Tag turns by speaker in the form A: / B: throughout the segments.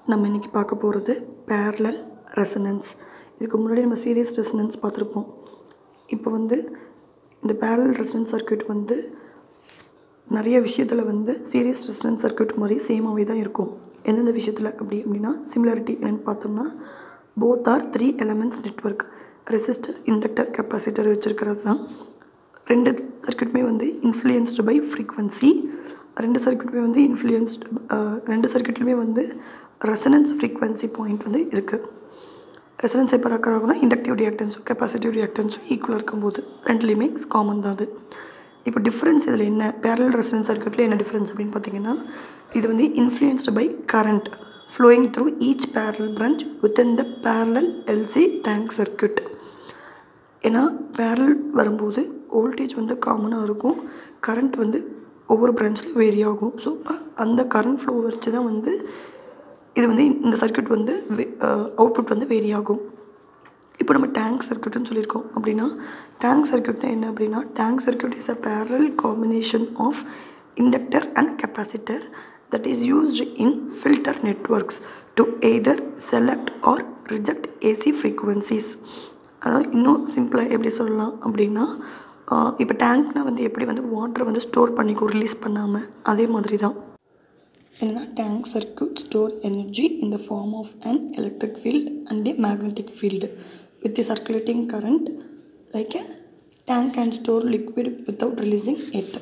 A: நம்ம இன்றைக்கி பார்க்க போகிறது parallel resonance இதுக்கு முன்னாடி நம்ம சீரியஸ் ரெசனன்ஸ் பார்த்துருப்போம் இப்போ வந்து இந்த parallel resonance சர்க்யூட் வந்து நிறைய விஷயத்தில் வந்து சீரியஸ் ரெசனன்ஸ் சர்க்யூட் மாதிரி சேமாகவே தான் இருக்கும் எந்தெந்த விஷயத்தில் அப்படி அப்படின்னா சிமிலாரிட்டி என்னென்னு பார்த்தோம்னா both are three elements network resistor inductor capacitor வச்சுருக்கிறது தான் ரெண்டு சர்க்யூட்டுமே வந்து இன்ஃப்ளூயன்ஸ்டு பை ஃப்ரீக்வன்சி ரெண்டு சர்க்யூட்டுமே வந்து இன்ஃப்ளூயன்ஸ்டு ரெண்டு சர்க்யூட்லையுமே வந்து ரெசனன்ஸ் ஃப்ரீக்வன்சி பாயிண்ட் வந்து இருக்குது ரெசனன்ஸ் எப்போ ரெக்கர் ஆகும்னா இண்டக்டிவ் ரியாக்டன்ஸும் கெப்பாசிட்டிவ் ரியாக்டன்ஸும் ஈக்குவலாக இருக்கும்போது ரெண்டுலேயுமே காமன் தான் அது இப்போ டிஃப்ரென்ஸ் இதில் என்ன பேரல் ரெசனன்ஸ் சர்க்யூட்டில் என்ன டிஃப்ரென்ஸ் அப்படின்னு பார்த்தீங்கன்னா இது வந்து influenced by current flowing through each parallel branch within the parallel LC tank circuit ஏன்னா பேரல் வரும்போது வோல்டேஜ் வந்து காமனாக இருக்கும் கரண்ட் வந்து ஒவ்வொரு பிரான்ச்லையும் வேரி ஆகும் ஸோ இப்போ அந்த கரண்ட் ஃப்ளோ வச்சு தான் வந்து இது வந்து இந்த சர்க்யூட் வந்து அவுட்புட் வந்து வேரி ஆகும் இப்போ நம்ம டேங்க் சர்க்யூட்னு சொல்லியிருக்கோம் அப்படின்னா டேங்க் சர்க்யூட்னா என்ன அப்படின்னா tank circuit is a parallel combination of inductor and capacitor that is used in filter networks to either select or reject AC frequencies அதாவது இன்னும் சிம்பிளாக எப்படி சொல்லலாம் அப்படின்னா இப்போ டேங்க்னால் வந்து எப்படி வந்து வாட்டரை வந்து ஸ்டோர் பண்ணிக்கும் ரிலீஸ் பண்ணாமல் அதே மாதிரி தான் என்னன்னா tank circuit store energy in the form of an electric field and a magnetic field with the circulating current like a tank and store liquid without releasing it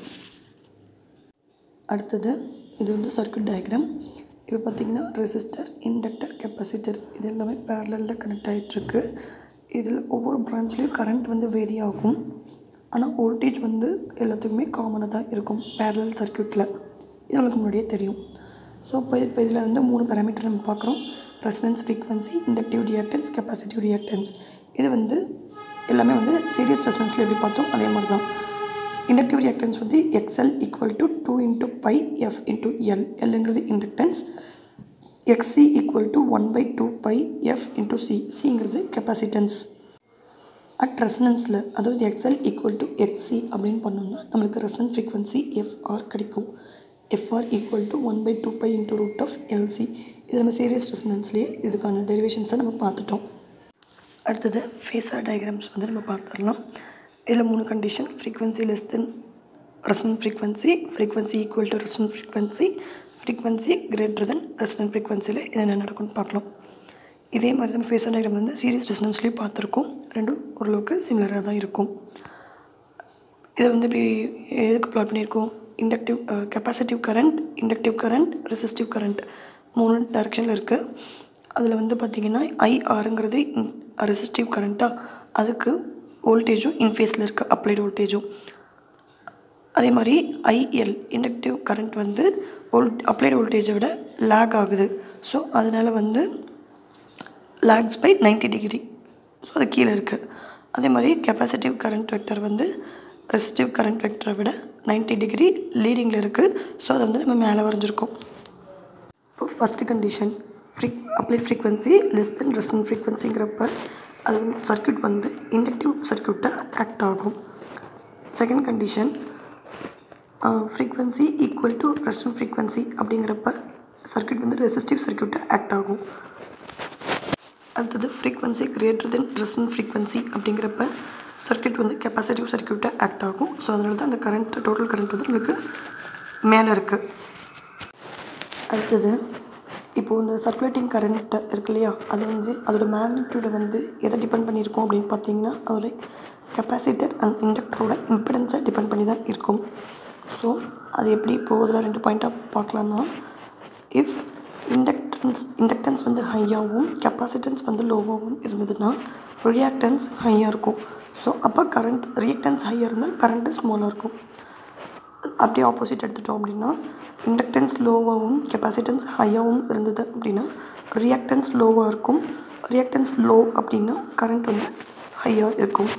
A: அடுத்தது இது வந்து சர்க்யூட் டயக்ராம் இப்போ பார்த்திங்கன்னா ரெசிஸ்டர் இண்டக்டர் கெப்பாசிட்டர் இது எல்லாமே பேரலில் connect ஆகிட்டுருக்கு இதில் ஒவ்வொரு பிரான்ச்லேயும் கரண்ட் வந்து வேரி ஆகும் ஆனால் வோல்டேஜ் வந்து எல்லாத்துக்குமே காமனாக தான் இருக்கும் பேரலல் சர்க்யூட்டில் இது நம்மளுக்கு முன்னாடியே தெரியும் ஸோ இப்போ இப்போ இதில் வந்து மூணு பேராமீட்டர் நம்ம பார்க்குறோம் resonance frequency inductive reactance capacitive reactance இது வந்து எல்லாமே வந்து சீரியஸ் ரெசனன்ஸில் எப்படி பார்த்தோம் அதே மாதிரி தான் இண்டக்டிவ் ரியாக்டன்ஸ் வந்து XL equal to two into pi F into L எல்லுங்கிறது inductance XC equal to one by two pi F into C சிங்கிறது கெப்பாசிட்டன்ஸ் அட் ரெசனன்ஸில் அதாவது எக்ஸ்எல் ஈக்குவல் டு எக்ஸி அப்படின்னு பண்ணோம்னா நம்மளுக்கு ரெசனன்ஸ் ஃப்ரீக்வன்சி எஃப்ஆர் கிடைக்கும் FR equal to one by two pi into root of LC இது நம்ம serious ரெசனன்ஸ்லேயே இதுக்கான டெரிவேஷன்ஸை நம்ம பார்த்துட்டோம் அடுத்தது ஃபேஸார் டயக்ராம்ஸ் வந்து நம்ம பார்த்துடலாம் இதில் மூணு condition frequency less than resonant frequency frequency equal to resonant frequency frequency greater than resonant ஃப்ரீக்வன்சியில் என்னென்ன நடக்கும்னு பார்க்கலாம் இதே மாதிரி நம்ம ஃபேஸர் டயக்ராம் வந்து சீரியஸ் ரெசனன்ஸ்லேயும் பார்த்துருக்கோம் ரெண்டும் ஓரளவுக்கு சிமிலராக தான் இருக்கும் இதை வந்து இப்படி எதுக்கு ப்ளாட் பண்ணியிருக்கோம் inductive capacitive current inductive current resistive current மூணு டைரக்ஷனில் இருக்குது அதில் வந்து பார்த்திங்கன்னா ஐஆருங்கிறது ரெசிஸ்டிவ் கரண்ட்டாக அதுக்கு வோல்டேஜும் இன்ஃபேஸில் இருக்குது அப்ளைடு வோல்டேஜும் அதே மாதிரி ஐஎல் இண்டக்டிவ் கரண்ட் வந்து வோல்ட் அப்ளைடு வோல்டேஜை விட லேக் ஆகுது ஸோ அதனால் வந்து lags by ninety degree so அது கீழே இருக்குது அதே மாதிரி கெப்பாசிட்டிவ் கரண்ட் வெக்டர் வந்து ரெசிஸ்டிவ் கரண்ட் வெக்டரை விட நைன்ட்டி டிகிரி லீடிங்கில் இருக்குது ஸோ அதை வந்து நம்ம மேலே வரைஞ்சிருக்கோம் இப்போ first condition free applied frequency less than resonant ஃப்ரீக்வன்சிங்கிறப்ப அது வந்து சர்க்யூட் வந்து இண்டக்டிவ் சர்க்யூட்டாக ஆக்ட் ஆகும் second condition frequency equal to resonant frequency அப்படிங்கிறப்ப சர்க்யூட் வந்து ரெசிஸ்டிவ் சர்க்யூட்டாக ஆக்ட் ஆகும் அடுத்தது frequency greater than resonant frequency அப்படிங்கிறப்ப சர்க்யூட் வந்து கெப்பாசிட்டிவ் சர்க்யூட்டாக ஆக்ட் ஆகும் ஸோ அதனால தான் அந்த கரண்ட் டோட்டல் கரண்ட் வந்து நம்மளுக்கு மேலே இருக்குது அடுத்தது இப்போது இந்த சர்க்குலேட்டிங் கரண்ட் இருக்கு இல்லையா அது வந்து அதோட மேக்னிடியூடை வந்து எதை டிபெண்ட் பண்ணியிருக்கோம் அப்படின்னு பார்த்தீங்கன்னா அதோட கெப்பாசிட்டர் அண்ட் இண்டக்டரோட இம்பிடன்ஸை டிபெண்ட் பண்ணி தான் இருக்கும் ஸோ அது எப்படி இப்போது இதில் ரெண்டு பாயிண்ட்டாக பார்க்கலாம்னா இஃப் இண்டக்டன்ஸ் இண்டக்டன்ஸ் வந்து ஹையாகவும் கெப்பாசிட்டன்ஸ் வந்து லோவாகவும் இருந்ததுன்னா ரியாக்டன்ஸ் ஹையாக இருக்கும் ஸோ அப்போ கரண்ட் ரியாக்டன்ஸ் ஹையாக இருந்தால் கரண்ட்டு ஸ்மாலாக இருக்கும் அப்படியே ஆப்போசிட் எடுத்துட்டோம் அப்படின்னா இண்டக்டன்ஸ் லோவாகவும் கெப்பாசிட்டன்ஸ் ஹையாகவும் இருந்தது அப்படின்னா ரியாக்டன்ஸ் லோவாக இருக்கும் ரியாக்டன்ஸ் லோ அப்படின்னா கரண்ட் வந்து ஹையாக இருக்கும்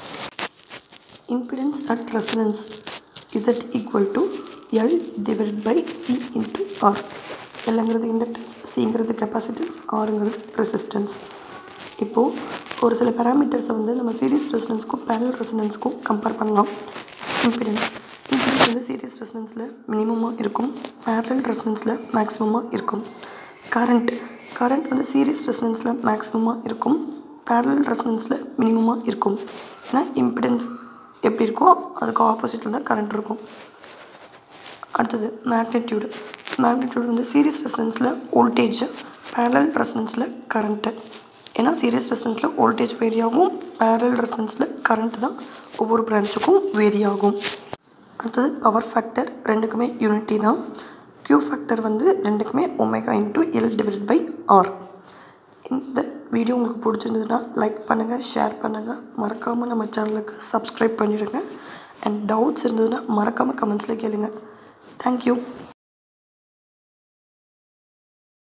A: impedance at resonance Z equal to L divide by C into R எல்லுங்கிறது இண்டக்டன்ஸ் சிங்கிறது கெப்பாசிட்டன்ஸ் ஆருங்கிறது ரெசிஸ்டன்ஸ் இப்போது ஒரு சில பேராமீட்டர்ஸை வந்து நம்ம சீரியஸ் ரெசனன்ஸ்க்கும் பேரல் ரெசனன்ஸ்க்கும் கம்பேர் பண்ணலாம் இம்பிடன்ஸ் இம்பிடன்ஸ் வந்து சீரியஸ் ரெசனன்ஸில் மினிமமாக இருக்கும் பேரல் ரெசனன்ஸில் மேக்ஸிமமாக இருக்கும் கரண்ட் கரண்ட் வந்து சீரியஸ் ரெசனன்ஸில் மேக்ஸிமமாக இருக்கும் பேரலல் ரெசனன்ஸில் மினிமமாக இருக்கும் ஏன்னா இம்பிடன்ஸ் எப்படி இருக்கோ அதுக்கு ஆப்போசிட்டில் தான் கரண்ட் இருக்கும் அடுத்தது மேக்னெட்யூடு மேக்னெட்யூடு வந்து சீரியஸ் ரெசனன்ஸில் வோல்டேஜ் பேரலல் ரெசனன்ஸில் கரண்ட்டு ஏன்னா சீரியஸ் ரெசனன்ஸில் வோல்டேஜ் வேரி ஆகும் பேரலல் ரெசனன்ஸில் கரண்ட் தான் ஒவ்வொரு பிரான்ச்சுக்கும் வேரி ஆகும் அடுத்தது பவர் ஃபேக்டர் ரெண்டுக்குமே யூனிட்டி தான் க்யூ ஃபேக்டர் வந்து ரெண்டுக்குமே omega into L divide by R இந்த வீடியோ உங்களுக்கு பிடிச்சிருந்ததுன்னா லைக் பண்ணுங்கள் ஷேர் பண்ணுங்கள் மறக்காமல் நம்ம சேனலுக்கு சப்ஸ்கிரைப் பண்ணிவிடுங்க அண்ட் டவுட்ஸ் இருந்ததுன்னா மறக்காமல் கமெண்ட்ஸில் கேளுங்க தேங்க்யூ